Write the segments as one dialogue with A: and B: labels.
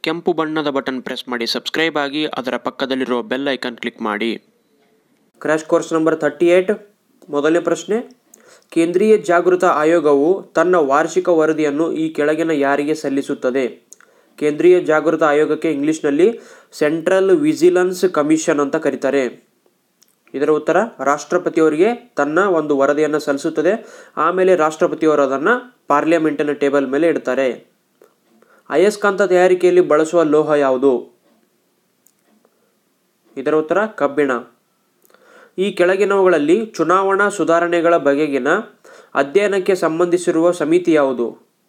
A: ಕೆಂಪು ಬಣ್ಣದ button press ಮಾಡಿ ಸಬ್ಸ್ಕ್ರೈಬ್ ಆಗಿ ಅದರ ಪಕ್ಕದಲ್ಲಿರುವ ಬೆಲ್ ಐಕಾನ್ ಕ್ಲಿಕ್ ಮಾಡಿ
B: crash course number thirty eight ಮೊದಲನೇ ಪ್ರಶ್ನೆ ಕೇಂದ್ರೀಯ ಜಾಗೃತ ಆಯೋಗವು ತನ್ನ ವಾರ್ಷಿಕ ವರದಿಯನ್ನು ಈ ಕೆಳಗಿನ ಯಾರಿಗೆ ಸಲ್ಲಿಸುತ್ತದೆ ಕೇಂದ್ರೀಯ ಜಾಗೃತ ಆಯೋಗಕ್ಕೆ ಇಂಗ್ಲಿಷ್ನಲ್ಲಿ ಸೆಂಟ್ರಲ್ ವಿಜಿಲೆನ್ಸ್ ಕಮಿಷನ್ ಅಂತ ಕರೀತಾರೆ ಇದರ ಉತ್ತರ ರಾಷ್ಟ್ರಪತಿಯವರಿಗೆ ತನ್ನ ಒಂದು ವರದಿಯನ್ನು ಸಲ್ಲಿಸುತ್ತದೆ ಆಮೇಲೆ ರಾಷ್ಟ್ರಪತಿಯವರು ಅದನ್ನು ಪಾರ್ಲಿಮೆಂಟಿನ ಟೇಬಲ್ ಮೇಲೆ ಇಡ್ತಾರೆ ಅಯಸ್ಕಾಂತ ತಯಾರಿಕೆಯಲ್ಲಿ ಬಳಸುವ ಲೋಹ ಯಾವುದು ಇದರ ಉತ್ತರ ಕಬ್ಬಿಣ ಈ ಕೆಳಗಿನವುಗಳಲ್ಲಿ ಚುನಾವಣಾ ಸುಧಾರಣೆಗಳ ಬಗೆಗಿನ ಅಧ್ಯಯನಕ್ಕೆ ಸಂಬಂಧಿಸಿರುವ ಸಮಿತಿ ಯಾವುದು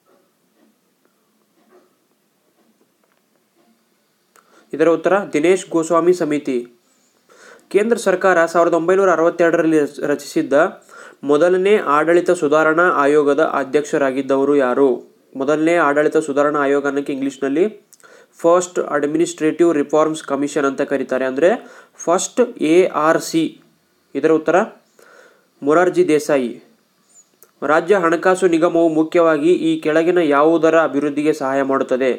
B: ಇದರ ಉತ್ತರ ದಿನೇಶ್ ಗೋಸ್ವಾಮಿ ಸಮಿತಿ ಕೇಂದ್ರ ಸರ್ಕಾರ ಸಾವಿರದ ಒಂಬೈನೂರ ಅರವತ್ತೆರಡರಲ್ಲಿ ರಚಿಸಿದ್ದ ಮೊದಲನೇ ಆಡಳಿತ ಸುಧಾರಣಾ ಆಯೋಗದ ಅಧ್ಯಕ್ಷರಾಗಿದ್ದವರು ಯಾರು ಮೊದಲನೇ ಆಡಳಿತ ಸುಧಾರಣಾ ಆಯೋಗ ಅನ್ನೋಕ್ಕೆ ಇಂಗ್ಲೀಷ್ನಲ್ಲಿ ಫಸ್ಟ್ ಅಡ್ಮಿನಿಸ್ಟ್ರೇಟಿವ್ ರಿಫಾರ್ಮ್ಸ್ ಕಮಿಷನ್ ಅಂತ ಕರೀತಾರೆ ಅಂದರೆ ಫಸ್ಟ್ ಎ ಆರ್ ಸಿ ಇದರ ಉತ್ತರ ಮೊರಾರ್ಜಿ ದೇಸಾಯಿ ರಾಜ್ಯ ಹಣಕಾಸು ನಿಗಮವು ಮುಖ್ಯವಾಗಿ ಈ ಕೆಳಗಿನ ಯಾವುದರ ಅಭಿವೃದ್ಧಿಗೆ ಸಹಾಯ ಮಾಡುತ್ತದೆ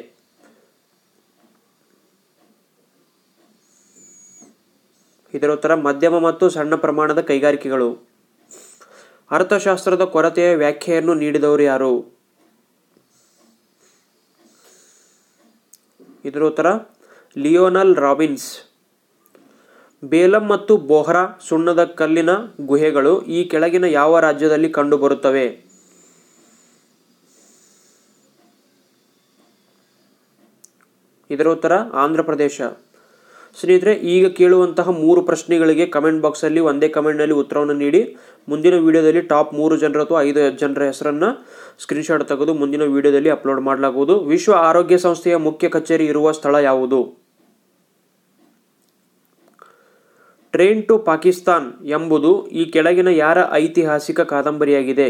B: ಇದರ ಉತ್ತರ ಮಧ್ಯಮ ಮತ್ತು ಸಣ್ಣ ಪ್ರಮಾಣದ ಕೈಗಾರಿಕೆಗಳು ಅರ್ಥಶಾಸ್ತ್ರದ ಕೊರತೆಯ ವ್ಯಾಖ್ಯೆಯನ್ನು ನೀಡಿದವರು ಯಾರು ಇದರ ಉತ್ತರ ಲಿಯೋನಲ್ ರಾಬಿನ್ಸ್ ಬೇಲಂ ಮತ್ತು ಬೋಹ್ರಾ ಸುಣ್ಣದ ಕಲ್ಲಿನ ಗುಹೆಗಳು ಈ ಕೆಳಗಿನ ಯಾವ ರಾಜ್ಯದಲ್ಲಿ ಕಂಡುಬರುತ್ತವೆ ಇದರ ಉತ್ತರ ಆಂಧ್ರ ಪ್ರದೇಶ ಸ್ನೇಹಿತರೆ ಈಗ ಕೇಳುವಂತಹ ಮೂರು ಪ್ರಶ್ನೆಗಳಿಗೆ ಕಮೆಂಟ್ ಬಾಕ್ಸಲ್ಲಿ ಒಂದೇ ಕಮೆಂಟ್ನಲ್ಲಿ ಉತ್ತರವನ್ನು ನೀಡಿ ಮುಂದಿನ ವಿಡಿಯೋದಲ್ಲಿ ಟಾಪ್ ಮೂರು ಜನರ ಅಥವಾ ಐದು ಜನರ ಹೆಸರನ್ನು ಸ್ಕ್ರೀನ್ಶಾಟ್ ತೆಗೆದು ಮುಂದಿನ ವಿಡಿಯೋದಲ್ಲಿ ಅಪ್ಲೋಡ್ ಮಾಡಲಾಗುವುದು ವಿಶ್ವ ಆರೋಗ್ಯ ಸಂಸ್ಥೆಯ ಮುಖ್ಯ ಕಚೇರಿ ಇರುವ ಸ್ಥಳ ಯಾವುದು ಟ್ರೈನ್ ಟು ಪಾಕಿಸ್ತಾನ್ ಎಂಬುದು ಈ ಕೆಳಗಿನ ಯಾರ ಐತಿಹಾಸಿಕ ಕಾದಂಬರಿಯಾಗಿದೆ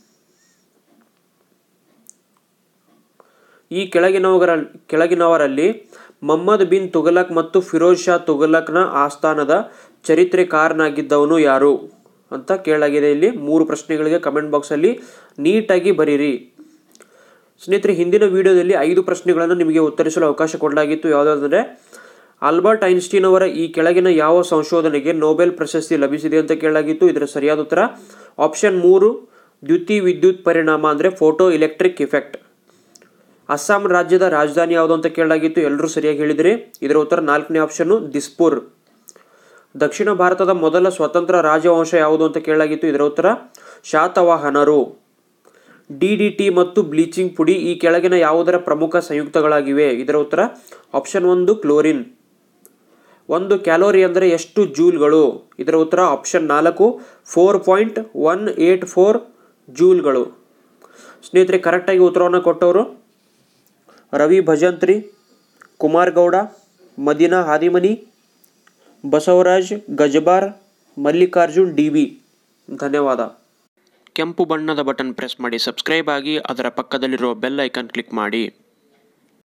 B: ಈ ಕೆಳಗಿನವರ ಕೆಳಗಿನವರಲ್ಲಿ ಮೊಹಮ್ಮದ್ ಬಿನ್ ತುಗಲಕ್ ಮತ್ತು ಫಿರೋಜ್ ಶಾ ತುಗಲಕ್ನ ಆಸ್ಥಾನದ ಚರಿತ್ರೆಕಾರನಾಗಿದ್ದವನು ಯಾರು ಅಂತ ಕೇಳಲಾಗಿದೆ ಇಲ್ಲಿ ಮೂರು ಪ್ರಶ್ನೆಗಳಿಗೆ ಕಮೆಂಟ್ ಬಾಕ್ಸಲ್ಲಿ ನೀಟಾಗಿ ಬರೀರಿ ಸ್ನೇಹಿತರೆ ಹಿಂದಿನ ವಿಡಿಯೋದಲ್ಲಿ ಐದು ಪ್ರಶ್ನೆಗಳನ್ನು ನಿಮಗೆ ಉತ್ತರಿಸಲು ಅವಕಾಶ ಕೊಡಲಾಗಿತ್ತು ಯಾವುದಾದ್ರೆ ಆಲ್ಬರ್ಟ್ ಐನ್ಸ್ಟೀನ್ ಅವರ ಈ ಕೆಳಗಿನ ಯಾವ ಸಂಶೋಧನೆಗೆ ನೊಬೆಲ್ ಪ್ರಶಸ್ತಿ ಲಭಿಸಿದೆ ಅಂತ ಕೇಳಲಾಗಿತ್ತು ಇದರ ಸರಿಯಾದ ಉತ್ತರ ಆಪ್ಷನ್ ಮೂರು ದ್ಯುತಿ ವಿದ್ಯುತ್ ಪರಿಣಾಮ ಅಂದರೆ ಫೋಟೋ ಎಲೆಕ್ಟ್ರಿಕ್ ಇಫೆಕ್ಟ್ ಅಸ್ಸಾಂ ರಾಜ್ಯದ ರಾಜಧಾನಿ ಯಾವುದು ಅಂತ ಕೇಳಲಾಗಿತ್ತು ಎಲ್ಲರೂ ಸರಿಯಾಗಿ ಹೇಳಿದಿರಿ ಇದರ ಉತ್ತರ ನಾಲ್ಕನೇ ಆಪ್ಷನ್ನು ದಿಸ್ಪುರ್ ದಕ್ಷಿಣ ಭಾರತದ ಮೊದಲ ಸ್ವತಂತ್ರ ರಾಜವಂಶ ಯಾವುದು ಅಂತ ಕೇಳಲಾಗಿತ್ತು ಇದರ ಉತ್ತರ ಶಾತವಾಹನರು ಡಿ ಡಿ ಟಿ ಮತ್ತು ಬ್ಲೀಚಿಂಗ್ ಪುಡಿ ಈ ಕೆಳಗಿನ ಯಾವುದರ ಪ್ರಮುಖ ಸಂಯುಕ್ತಗಳಾಗಿವೆ ಇದರ ಉತ್ತರ ಆಪ್ಷನ್ ಒಂದು ಕ್ಲೋರಿನ್ ಒಂದು ಕ್ಯಾಲೋರಿ ಅಂದರೆ ಎಷ್ಟು ಜೂಲ್ಗಳು ಇದರ ಉತ್ತರ ಆಪ್ಷನ್ ನಾಲ್ಕು four point one eight four ಜೂಲ್ಗಳು ಸ್ನೇಹಿತರೆ ಕರೆಕ್ಟಾಗಿ ಉತ್ತರವನ್ನು ಕೊಟ್ಟವರು ರವಿ ಭಜಂತ್ರಿ ಕುಮಾರ್ ಗೌಡ ಮದಿನಾ ಹಾದಿಮನಿ ಬಸವರಾಜ್ ಗಜಬಾರ್ ಮಲ್ಲಿಕಾರ್ಜುನ್ ಡಿ ಬಿ ಧನ್ಯವಾದ
A: ಕೆಂಪು ಬಣ್ಣದ ಬಟನ್ ಪ್ರೆಸ್ ಮಾಡಿ ಸಬ್ಸ್ಕ್ರೈಬ್ ಆಗಿ ಅದರ ಪಕ್ಕದಲ್ಲಿರುವ ಬೆಲ್ ಐಕಾನ್ ಕ್ಲಿಕ್ ಮಾಡಿ